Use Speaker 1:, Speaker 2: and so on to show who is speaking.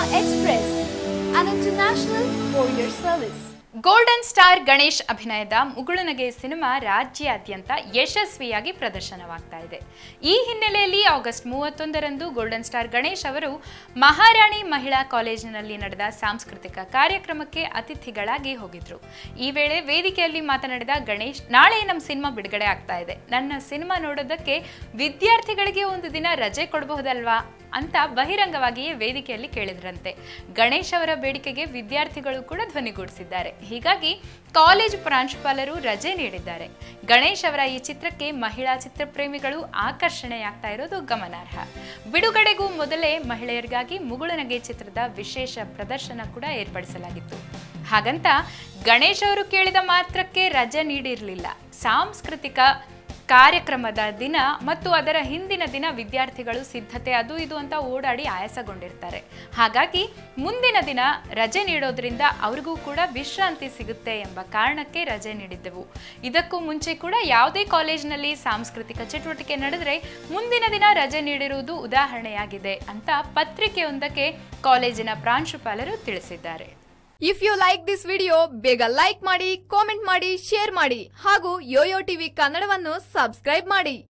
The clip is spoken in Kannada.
Speaker 1: Express, an international courier service.
Speaker 2: Golden star Ganesh ಅಭಿನಯದ ಮುಗುಳುನಗೆ ಸಿನಿಮಾ ರಾಜ್ಯಾದ್ಯಂತ ಯಶಸ್ವಿಯಾಗಿ ಪ್ರದರ್ಶನವಾಗ್ತಾ ಇದೆ ಈ ಹಿನ್ನೆಲೆಯಲ್ಲಿ ಆಗಸ್ಟ್ ಮೂವತ್ತೊಂದರಂದು ಗೋಲ್ಡನ್ ಸ್ಟಾರ್ ಗಣೇಶ್ ಅವರು ಮಹಾರಾಣಿ ಮಹಿಳಾ ಕಾಲೇಜಿನಲ್ಲಿ ನಡೆದ ಸಾಂಸ್ಕೃತಿಕ ಕಾರ್ಯಕ್ರಮಕ್ಕೆ ಅತಿಥಿಗಳಾಗಿ ಹೋಗಿದ್ರು ಈ ವೇಳೆ ವೇದಿಕೆಯಲ್ಲಿ ಮಾತನಾಡಿದ ಗಣೇಶ್ ನಾಳೆ ನಮ್ಮ ಸಿನಿಮಾ ಬಿಡುಗಡೆ ಆಗ್ತಾ ಇದೆ ನನ್ನ ಸಿನಿಮಾ ನೋಡೋದಕ್ಕೆ ವಿದ್ಯಾರ್ಥಿಗಳಿಗೆ ಒಂದು ದಿನ ರಜೆ ಕೊಡಬಹುದಲ್ವಾ ಅಂತ ಬಹಿರಂಗವಾಗಿಯೇ ವೇದಿಕೆಯಲ್ಲಿ ಕೇಳಿದ್ರಂತೆ ಗಣೇಶ್ ಅವರ ಬೇಡಿಕೆಗೆ ವಿದ್ಯಾರ್ಥಿಗಳು ಕೂಡ ಧ್ವನಿಗೂಡಿಸಿದ್ದಾರೆ ಹೀಗಾಗಿ ಕಾಲೇಜು ಪ್ರಾಂಶುಪಾಲರು ರಜೆ ನೀಡಿದ್ದಾರೆ ಗಣೇಶ್ ಅವರ ಈ ಚಿತ್ರಕ್ಕೆ ಮಹಿಳಾ ಚಿತ್ರಪ್ರೇಮಿಗಳು ಆಕರ್ಷಣೆಯಾಗ್ತಾ ಇರೋದು ಗಮನಾರ್ಹ ಬಿಡುಗಡೆಗೂ ಮೊದಲೇ ಮಹಿಳೆಯರಿಗಾಗಿ ಮುಗುಳುನಗೆ ಚಿತ್ರದ ವಿಶೇಷ ಪ್ರದರ್ಶನ ಕೂಡ ಏರ್ಪಡಿಸಲಾಗಿತ್ತು ಹಾಗಂತ ಗಣೇಶ್ ಅವರು ಕೇಳಿದ ಮಾತ್ರಕ್ಕೆ ರಜೆ ನೀಡಿರಲಿಲ್ಲ ಸಾಂಸ್ಕೃತಿಕ ಕಾರ್ಯಕ್ರಮದ ದಿನ ಮತ್ತು ಅದರ ಹಿಂದಿನ ದಿನ ವಿದ್ಯಾರ್ಥಿಗಳು ಸಿದ್ಧತೆ ಅದು ಇದು ಅಂತ ಓಡಾಡಿ ಆಯಾಸಗೊಂಡಿರ್ತಾರೆ ಹಾಗಾಗಿ ಮುಂದಿನ ದಿನ ರಜೆ ನೀಡೋದ್ರಿಂದ ಅವ್ರಿಗೂ ಕೂಡ ವಿಶ್ರಾಂತಿ ಸಿಗುತ್ತೆ ಎಂಬ ಕಾರಣಕ್ಕೆ ರಜೆ ನೀಡಿದ್ದೆವು ಇದಕ್ಕೂ ಮುಂಚೆ ಕೂಡ ಯಾವುದೇ ಕಾಲೇಜಿನಲ್ಲಿ ಸಾಂಸ್ಕೃತಿಕ ಚಟುವಟಿಕೆ ನಡೆದರೆ ಮುಂದಿನ ದಿನ ರಜೆ ನೀಡಿರುವುದು ಉದಾಹರಣೆಯಾಗಿದೆ ಅಂತ ಪತ್ರಿಕೆಯೊಂದಕ್ಕೆ ಕಾಲೇಜಿನ ಪ್ರಾಂಶುಪಾಲರು ತಿಳಿಸಿದ್ದಾರೆ
Speaker 1: if you like this video ಬೇಗ ಲೈಕ್ ಮಾಡಿ ಕಾಮೆಂಟ್ ಮಾಡಿ ಶೇರ್ ಮಾಡಿ ಹಾಗೂ ಯೋಯೋ ಟಿವಿ ಕನ್ನಡವನ್ನು ಸಬ್ಸ್ಕ್ರೈಬ್ ಮಾಡಿ